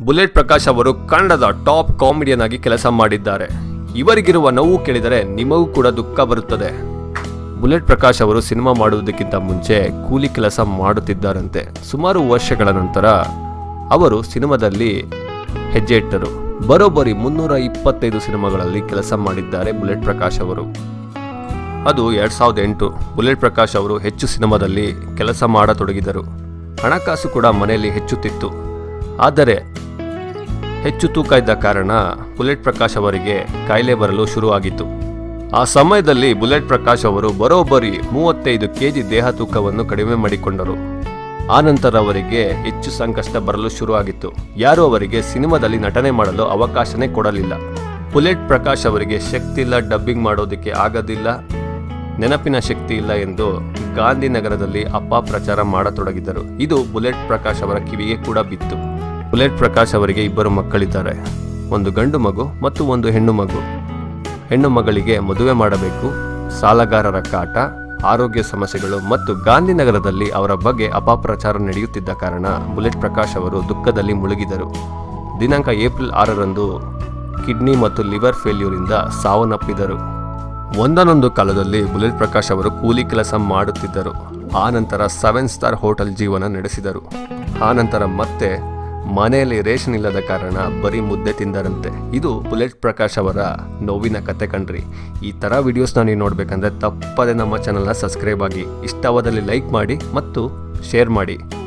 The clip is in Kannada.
ಬುಲೆಟ್ ಪ್ರಕಾಶ್ ಅವರು ಕನ್ನಡದ ಟಾಪ್ ಕಾಮಿಡಿಯನ್ ಆಗಿ ಕೆಲಸ ಮಾಡಿದ್ದಾರೆ ಇವರಿಗಿರುವ ನೋವು ಕೇಳಿದರೆ ನಿಮಗೂ ಕೂಡ ದುಃಖ ಬರುತ್ತದೆ ಬುಲೆಟ್ ಪ್ರಕಾಶ್ ಅವರು ಸಿನಿಮಾ ಮಾಡುವುದಕ್ಕಿಂತ ಮುಂಚೆ ಕೂಲಿ ಕೆಲಸ ಮಾಡುತ್ತಿದ್ದಾರಂತೆ ಸುಮಾರು ವರ್ಷಗಳ ನಂತರ ಅವರು ಸಿನಿಮಾದಲ್ಲಿ ಹೆಜ್ಜೆ ಇಟ್ಟರು ಬರೋಬ್ಬರಿ ಮುನ್ನೂರ ಇಪ್ಪತ್ತೈದು ಸಿನಿಮಾಗಳಲ್ಲಿ ಕೆಲಸ ಮಾಡಿದ್ದಾರೆ ಬುಲೆಟ್ ಪ್ರಕಾಶ್ ಅವರು ಅದು ಎರಡ್ ಸಾವಿರದ ಎಂಟು ಬುಲೆಟ್ ಪ್ರಕಾಶ್ ಅವರು ಹೆಚ್ಚು ಸಿನಿಮಾದಲ್ಲಿ ಕೆಲಸ ಮಾಡತೊಡಗಿದರು ಹಣಕಾಸು ಕೂಡ ಮನೆಯಲ್ಲಿ ಹೆಚ್ಚುತ್ತಿತ್ತು ಆದರೆ ಹೆಚ್ಚು ತೂಕ ಇದ್ದ ಕಾರಣ ಬುಲೆಟ್ ಪ್ರಕಾಶ್ ಅವರಿಗೆ ಕಾಯಿಲೆ ಬರಲು ಶುರುವಾಗಿತ್ತು ಆ ಸಮಯದಲ್ಲಿ ಬುಲೆಟ್ ಪ್ರಕಾಶ್ ಅವರು ಬರೋಬ್ಬರಿ ಮೂವತ್ತೈದು ಕೆಜಿ ದೇಹ ತೂಕವನ್ನು ಕಡಿಮೆ ಮಾಡಿಕೊಂಡರು ಆನಂತರ ಅವರಿಗೆ ಹೆಚ್ಚು ಸಂಕಷ್ಟ ಬರಲು ಶುರುವಾಗಿತ್ತು ಯಾರು ಅವರಿಗೆ ಸಿನಿಮಾದಲ್ಲಿ ನಟನೆ ಮಾಡಲು ಅವಕಾಶನೇ ಕೊಡಲಿಲ್ಲ ಬುಲೆಟ್ ಪ್ರಕಾಶ್ ಅವರಿಗೆ ಶಕ್ತಿ ಇಲ್ಲ ಡಬ್ಬಿಂಗ್ ಮಾಡೋದಕ್ಕೆ ಆಗೋದಿಲ್ಲ ನೆನಪಿನ ಶಕ್ತಿ ಇಲ್ಲ ಎಂದು ಗಾಂಧಿನಗರದಲ್ಲಿ ಅಪಪ್ರಚಾರ ಮಾಡತೊಡಗಿದ್ದರು ಇದು ಬುಲೆಟ್ ಪ್ರಕಾಶ್ ಅವರ ಕಿವಿಗೆ ಕೂಡ ಬಿತ್ತು ಬುಲೆಟ್ ಪ್ರಕಾಶ್ ಅವರಿಗೆ ಇಬ್ಬರು ಮಕ್ಕಳಿದ್ದಾರೆ ಒಂದು ಗಂಡು ಮಗು ಮತ್ತು ಒಂದು ಹೆಣ್ಣು ಮಗು ಹೆಣ್ಣು ಮಗಳಿಗೆ ಮದುವೆ ಮಾಡಬೇಕು ಸಾಲಗಾರರ ಕಾಟ ಆರೋಗ್ಯ ಸಮಸ್ಯೆಗಳು ಮತ್ತು ಗಾಂಧಿನಗರದಲ್ಲಿ ಅವರ ಬಗ್ಗೆ ಅಪಪ್ರಚಾರ ನಡೆಯುತ್ತಿದ್ದ ಕಾರಣ ಬುಲೆಟ್ ಪ್ರಕಾಶ್ ಅವರು ದುಃಖದಲ್ಲಿ ಮುಳುಗಿದರು ದಿನಾಂಕ ಏಪ್ರಿಲ್ ಆರರಂದು ಕಿಡ್ನಿ ಮತ್ತು ಲಿವರ್ ಫೇಲ್ಯೂರಿಂದ ಸಾವನ್ನಪ್ಪಿದರು ಒಂದನೊಂದು ಕಾಲದಲ್ಲಿ ಬುಲೆಟ್ ಪ್ರಕಾಶ್ ಅವರು ಕೂಲಿ ಕೆಲಸ ಮಾಡುತ್ತಿದ್ದರು ಆ ನಂತರ ಸೆವೆನ್ ಸ್ಟಾರ್ ಹೋಟೆಲ್ ಜೀವನ ನಡೆಸಿದರು ಆ ನಂತರ ಮತ್ತೆ ಮನೆಯಲ್ಲಿ ರೇಷನ್ ಇಲ್ಲದ ಕಾರಣ ಬರೀ ಮುದ್ದೆ ತಿಂದರಂತೆ ಇದು ಬುಲೆಟ್ ಪ್ರಕಾಶ್ ಅವರ ನೋವಿನ ಕತೆ ಕಣ್ರಿ ಈ ಥರ ವಿಡಿಯೋಸ್ನ ನೀವು ನೋಡಬೇಕಂದ್ರೆ ತಪ್ಪದೆ ನಮ್ಮ ಚಾನಲ್ನ ಸಬ್ಸ್ಕ್ರೈಬ್ ಆಗಿ ಇಷ್ಟವಾದಲ್ಲಿ ಲೈಕ್ ಮಾಡಿ ಮತ್ತು ಶೇರ್ ಮಾಡಿ